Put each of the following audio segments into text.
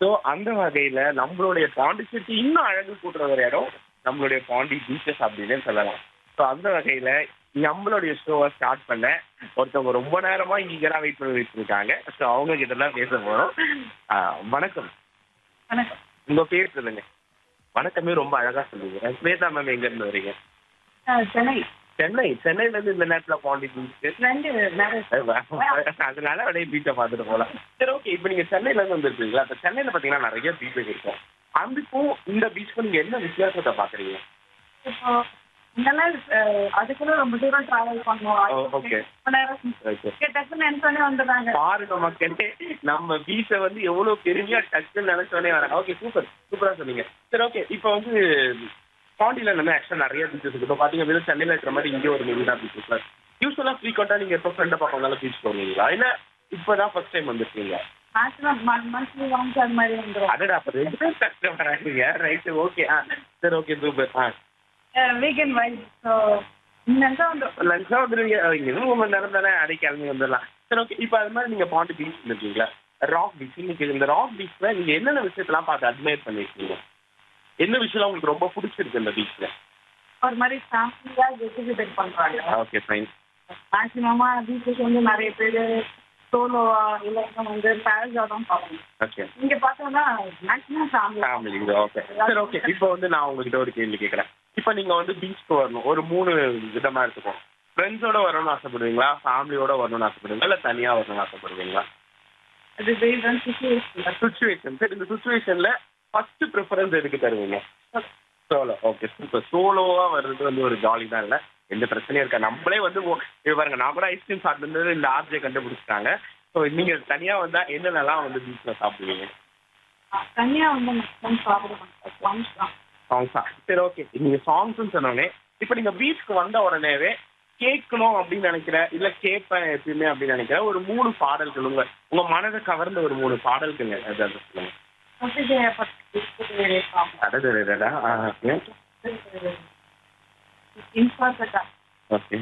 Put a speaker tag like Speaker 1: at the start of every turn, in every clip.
Speaker 1: So அந்த வகையில நம்மளுடைய பாண்டிச்சேரிக்கு இன்னும் அழகு கூட்டுற ஒரு இடம் நம்மளுடைய பாண்டி பீச்சஸ் அப்படின்னு சொல்லலாம் ஸோ அந்த வகையில நம்மளுடைய ஷோவை ஸ்டார்ட் பண்ண ஒருத்தவங்க ரொம்ப நேரமா இங்க தான் வெயிட் பண்ணிட்டு இருக்காங்க ஸோ அவங்க கிட்ட தான் பேச போறோம் ஆஹ் வணக்கம்
Speaker 2: வணக்கம்
Speaker 1: உங்க பேர் சொல்லுங்க வணக்கமே ரொம்ப அழகா சொல்லுங்க ஸ்வேதா மேம் எங்க இருந்து வரீங்க
Speaker 2: ஆ, சென்னை
Speaker 1: சென்னை சென்னையில இருந்து இந்த நேரத்துல பாண்டி பீச்
Speaker 2: ரெண்டு மேரேஜ்
Speaker 1: அதனால அப்படியே பீச்சை பார்த்துட்டு போகலாம் சரி ஓகே இப்போ நீங்க சென்னையில இருந்து வந்திருக்கீங்களா அப்ப சென்னையில பாத்தீங்கன்னா நிறைய பீச்சஸ் இருக்கும் அதுக்கும் இந்த பீச்சுக்கும் நீங்க என்ன வித்தியாசத்தை பாக்குறீங்க
Speaker 2: இப்போ முன்னெல்லாம் அஹ், அதுக்குள்ள ரொம்ப தூரம் டிராவல்
Speaker 1: ஓ,
Speaker 2: பண்ணுவோம்
Speaker 1: okay.
Speaker 2: ரொம்ப நேரம்
Speaker 1: Okay.
Speaker 2: டக்குன்னு நினைச்சோடனே வந்துடுறாங்க
Speaker 1: பாருங்க மக்களே நம்ம பீச்சை வந்து எவ்வளவு பெருமையா டச்சுன்னு நினைச்சோடனே வராங்க ஓகே சூப்பர் சூப்பரா சொன்னீங்க சரி ஓகே இப்போ வந்து பாண்டியில நம்ம ஆக்சுவலா நிறைய பீச்சஸ் இருக்கு இப்போ பாத்தீங்க வெறும் சென்னையில இருக்கிற மாதிரி இங்கே ஒரு மெரினா பீச் இருக்கு யூஸ்வலா ஃப்ரீக்வெண்டா நீங்க எப்போ ஃப்ரெண்டை பார்க்கறதால பீச் போவீங்களா இல்ல இப்பதான் ஃபர்ஸ்ட் டைம் வந்திருக்கீங்க
Speaker 2: மேக்ஸிமம் மந்த்லி ஒன்ஸ் அது மாதிரி வந்துடும்
Speaker 1: அடடா அப்ப ரெண்டு பேரும் கஷ்டம் வராங்க ரைட் ஓகே ஆ சரி ஓகே சூப்பர் ஆ
Speaker 2: வீக்கெண்ட் வைஸ் ஸோ இன்னும் வந்து
Speaker 1: லஞ்சா வந்துருவீங்க இன்னும் மூணு மணி நேரம் தானே அடை கிளம்பி வந்துடலாம் சரி ஓகே இப்போ அது மாதிரி நீங்க பாண்டி பீச் இருக்கீங்களா ராக் பீச் இன்னைக்கு இந்த ராக் பீச்ல நீங்க என்னென்ன விஷயத்தெல்லாம் பார்த்து அட்மையர் பண்ணிருக்கீங்க என்ன விஷயம் உங்களுக்கு ரொம்ப பிடிச்சிருக்கு இந்த பீச்ல
Speaker 2: ஒரு மாதிரி ஃபேமிலியாக எக்ஸிபிட் பண்ணுறாங்க
Speaker 1: ஓகே ஃபைன்
Speaker 2: மேக்ஸிமமா பீச்சஸ் வந்து நிறைய பேர் சோலோவா இல்லைன்னா வந்து பேரஸாக தான் பார்ப்பாங்க
Speaker 1: ஓகே
Speaker 2: இங்க பார்த்தோம்னா மேக்ஸிமம் ஃபேமிலி
Speaker 1: ஃபேமிலி ஓகே சரி ஓகே இப்போ வந்து நான் உங்ககிட்ட ஒரு கேள்வி கேட்குறேன் இப்போ நீங்க வந்து பீச்சுக்கு வரணும் ஒரு மூணு விதமா எடுத்துக்கோம் ஃப்ரெண்ட்ஸோட வரணும்னு ஆசைப்படுவீங்களா ஃபேமிலியோட வரணும்னு ஆசைப்படுவீங்களா இல்லை தனியா வரணும்னு ஆசைப்படுவீங்களா
Speaker 2: அது பேஸ்ட் ஆன் சுச்சுவேஷன்
Speaker 1: சுச்சுவேஷன் சரி இந்த சுச்சுவேஷன்ல ஃபர்ஸ்ட் ப்ரிஃபரன்ஸ் எதுக்கு தருவீங்க சோலோ ஓகே சூப்பர் சோலோவா வர்றது வந்து ஒரு ஜாலி தான் இல்ல எந்த பிரச்சனையும் இருக்கா நம்மளே வந்து ஓ- இது பாருங்க நான் கூட ஐஸ்கிரீம் சாப்பிட்டு இந்த ஆர்ஜே கண்டுபிடிச்சிட்டாங்க ஸோ நீங்க தனியா வந்தா என்னென்னலாம் வந்து பீச்ல சாப்பிடுவீங்க
Speaker 2: தனியா வந்து மேக்ஸிமம் சாப்பிட மாட்டேன் சாங்ஸ் தான்
Speaker 1: சாங்ஸா சரி ஓகே நீங்க சாங்ஸ்னு சொன்னோடனே இப்போ நீங்க பீச்சுக்கு வந்த உடனேவே கேட்கணும் அப்படின்னு நினைக்கிற இல்ல கேட்பேன் எப்பயுமே அப்படின்னு நினைக்கிற ஒரு மூணு பாடல்கள் உங்க உங்க மனதை கவர்ந்த ஒரு மூணு பாடல்கள் ஏதாவது சொல்லுங்க
Speaker 2: ஒத்திகையை பற்றி
Speaker 1: அடடடடா ஓகே
Speaker 2: இன்ஃபார்ட்டா
Speaker 1: ஓகே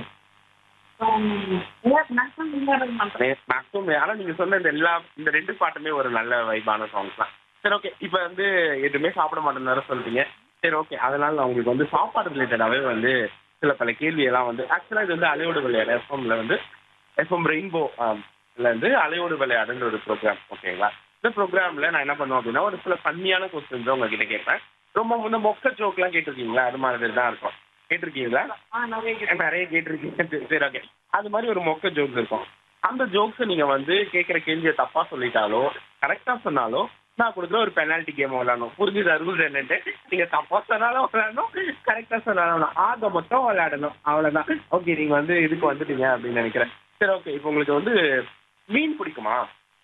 Speaker 2: மேக்ஸிமம் இன்வால்வ் பண்ணுறேன்
Speaker 1: மேக்ஸிமம் ஆனா நீங்க சொன்ன இந்த எல்லா இந்த ரெண்டு பாட்டுமே ஒரு நல்ல வைபான சாங்ஸ் தான் சரி ஓகே இப்போ வந்து எதுவுமே சாப்பிட மாட்டேன்னு சொல்றீங்க சரி ஓகே அதனால நான் உங்களுக்கு வந்து சாப்பாடு ரிலேட்டடாகவே வந்து சில பல கேள்வி எல்லாம் வந்து ஆக்சுவலாக இது வந்து அலையோடு விளையாடு எஃப்எம்ல வந்து எஃப்எம் ரெயின்போ வந்து அலையோடு விளையாடுன்ற ஒரு ப்ரோக்ராம் ஓகேங்களா இந்த ப்ரோக்ராம்ல நான் என்ன பண்ணுவேன் அப்படின்னா ஒரு சில ஃபன்னியான கொஸ்டின்ஸ் உங்ககிட்ட கேட்பேன் ரொம்ப வந்து மொக்க ஜோக்லாம் கேட்டிருக்கீங்களா அது மாதிரி தான் இருக்கும் கேட்டிருக்கீங்களா
Speaker 2: ஆ நிறைய கேட்குறேன்
Speaker 1: நிறைய கேட்டிருக்கீங்க சரி, சரி ஓகே அது மாதிரி ஒரு மொக்க ஜோக்ஸ் இருக்கும் அந்த ஜோக்ஸை நீங்க வந்து கேட்குற கேள்வியை தப்பா சொல்லிட்டாலோ கரெக்டா சொன்னாலோ நான் கொடுக்குற ஒரு பெனால்ட்டி கேம் விளையாடணும் புரிஞ்சுதா ரூல்ஸ் என்னன்ட்டு நீங்க தப்பா சொன்னாலும் விளையாடணும் கரெக்டா சொன்னாலும் விளையாடணும். ஆக மொத்தம் விளையாடணும் அவ்வளவுதான் ஓகே நீங்க வந்து இதுக்கு வந்துட்டீங்க அப்படின்னு நினைக்கிறேன் சரி ஓகே இப்போ உங்களுக்கு வந்து மீன் பிடிக்குமா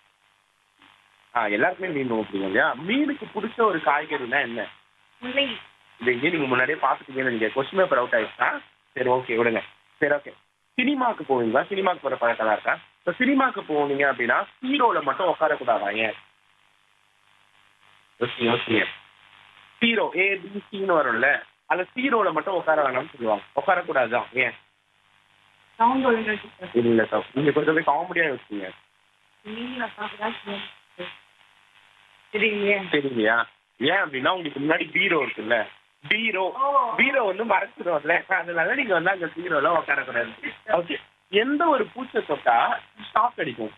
Speaker 1: ஆ எல்லாருக்குமே மீன் ரொம்ப பிடிக்கும் இல்லையா மீனுக்கு பிடிச்ச ஒரு காய்கறினா என்ன
Speaker 2: முல்லை
Speaker 1: இது எங்கேயும் நீங்க முன்னாடியே பார்த்துட்டீங்கன்னு நீங்க கொஸ்டின் பேப்பர் அவுட் ஆயிடுச்சா சரி ஓகே விடுங்க சரி ஓகே சினிமாக்கு போவீங்களா சினிமாக்கு போற பழக்கம் இருக்கா இப்போ சினிமாக்கு போனீங்க அப்படின்னா ஹீரோல மட்டும் உட்காரக்கூடாதா ஏன் யோசிங்க யோசிங்க ஹீரோ ஏ பி சின்னு வரும்ல அதுல ஹீரோல மட்டும் உட்கார வேணாம்னு சொல்லுவாங்க உட்காரக்கூடாதுதான் ஏன்
Speaker 2: சவுண்ட் ஒழுங்கு
Speaker 1: இல்ல சார் நீங்க கொஞ்சம் காமெடியா யோசிங்க
Speaker 2: நீங்களா சாப்பிட்றா தெரியலையே
Speaker 1: தெரியலையா ஏன் அப்படின்னா உங்களுக்கு முன்னாடி பீரோ இருக்குல்ல பீரோ
Speaker 2: ஓ.
Speaker 1: பீரோ வந்து மறைச்சிடும்ல அதனால நீங்க வந்து அங்க பீரோல உட்காரக்கூடாது ஓகே எந்த ஒரு பூச்சை தொட்டா ஷாக் அடிக்கும்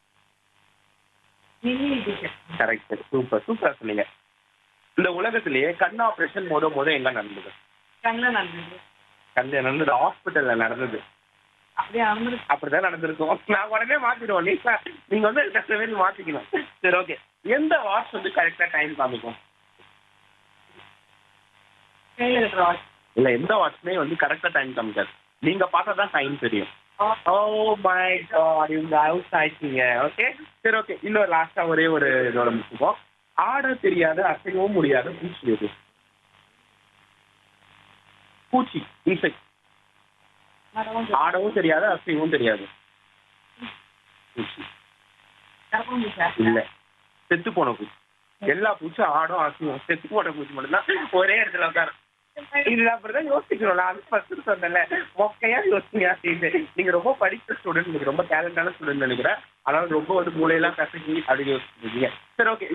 Speaker 2: Mini teacher
Speaker 1: correct super super சொன்னீங்க இந்த உலகத்திலேயே கண் ஆபரேஷன் முத முத எங்க நடந்தது
Speaker 2: கண்ணில் நடந்தது
Speaker 1: கண் நடந்தது ஹாஸ்பிட்டல்ல நடந்தது
Speaker 2: அப்படியே அமர்ந்து
Speaker 1: அப்படிதான் நடந்திருக்கும் நான் உடனே மாத்திடுவோம் நீங்க நீங்க வந்து கஷ்டமே மாத்திக்கணும் சரி ஓகே எந்த வாட்ச் வந்து கரெக்டா டைம் காமிக்கும்
Speaker 2: கையில் இருக்கிற வாட்ச்
Speaker 1: இல்ல எந்த வாட்ச்மே வந்து கரெக்டா டைம் காமிக்காது நீங்க பார்த்தா தான் டைம் தெரியும் ஓ மை காட் இவங்க அவுட் ஆயிட்டீங்க ஓகே சரி ஓகே இன்னொரு லாஸ்டா ஒரே ஒரு இதோட முடிச்சுப்போம் ஆட தெரியாத அசையவும் முடியாத பூச்சி எது பூச்சி இன்செக்ட்
Speaker 2: மரமும்
Speaker 1: ஆடவும் தெரியாது அசையவும் தெரியாது பூச்சி
Speaker 2: கரப்பாம்பூ சார்
Speaker 1: இல்ல செத்து போன பூச்சி எல்லா பூச்சும் ஆடும் அசையும் செத்து போன பூச்சி மட்டும்தான் ஒரே இடத்துல உட்காரும் இது அப்படிதான் யோசிக்கணும் நான் ஃபர்ஸ்ட் சொன்னேன்ல மொக்கையா யோசிங்க அப்படின்னு நீங்க ரொம்ப படிக்கிற ஸ்டூடெண்ட் நீங்க ரொம்ப டேலண்டான ஸ்டூடெண்ட் நினைக்கிறேன் அதனால ரொம்ப வந்து மூளையெல்லாம் கசக்கி அப்படி யோசிச்சிருக்கீங்க சரி ஓகே